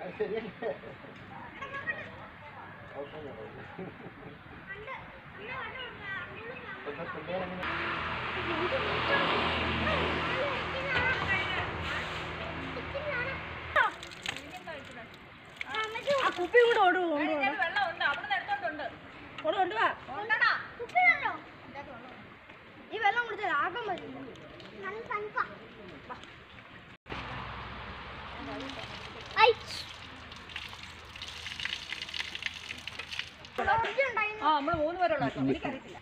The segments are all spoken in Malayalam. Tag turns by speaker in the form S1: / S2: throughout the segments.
S1: ആ കുപ്പിയും കൂടെ ഓട് കൊണ്ടുപോകണം
S2: വെള്ളമുണ്ട് അവിടെ നിന്ന് എടുത്തോണ്ടുണ്ട്
S1: കൊണ്ട് കൊണ്ടുവാ
S2: കൊണ്ടടാ
S1: ഈ വെള്ളം കുടിച്ചാൽ ആകം വരും
S2: ആ നമ്മള് മൂന്ന് പേരുള്ള എനിക്കറിയത്തില്ല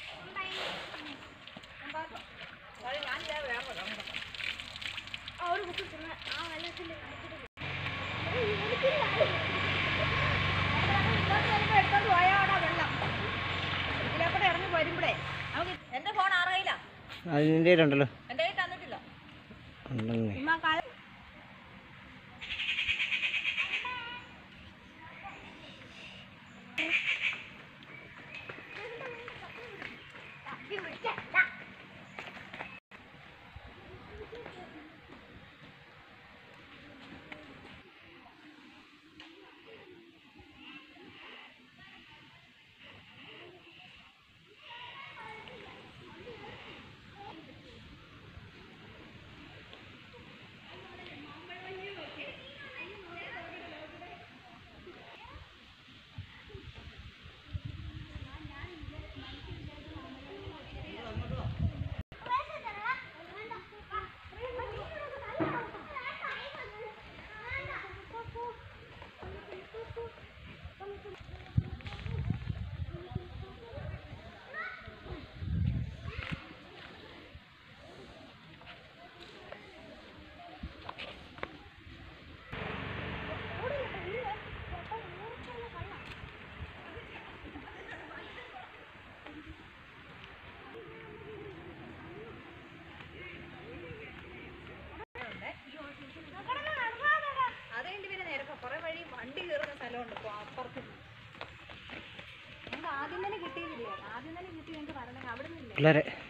S2: ഞാൻ ഞാൻ വേറെ വെള്ളം കൊണ്ടുവരാം. എടുത്തോണ്ട് പോയാടാ വെള്ളം ഇതിലേക്കൂടെ ഇറങ്ങി വരുമ്പഴേ നമുക്ക് എന്റെ ഫോൺ ആറായില്ല
S3: അതിൻ്റെ ഉണ്ടല്ലോ
S2: എന്റെ കയ്യിൽ തന്നിട്ടില്ല
S3: ഉണ്ടെന്നേ
S1: ഉമ്മ കാല
S2: അതുകൊണ്ട് പിന്നെ നേരെ കുറെ വഴി വണ്ടി കയറുന്ന സ്ഥലമുണ്ട് ഇപ്പൊ അപ്പുറത്ത് ഞങ്ങൾക്ക് ആദ്യം തന്നെ കിട്ടിയില്ലേ ആദ്യം തന്നെ കിട്ടി ഞങ്ങൾക്ക് വരണമെങ്കിൽ അവിടെ നിന്നില്ലേ
S3: പിള്ളേരെ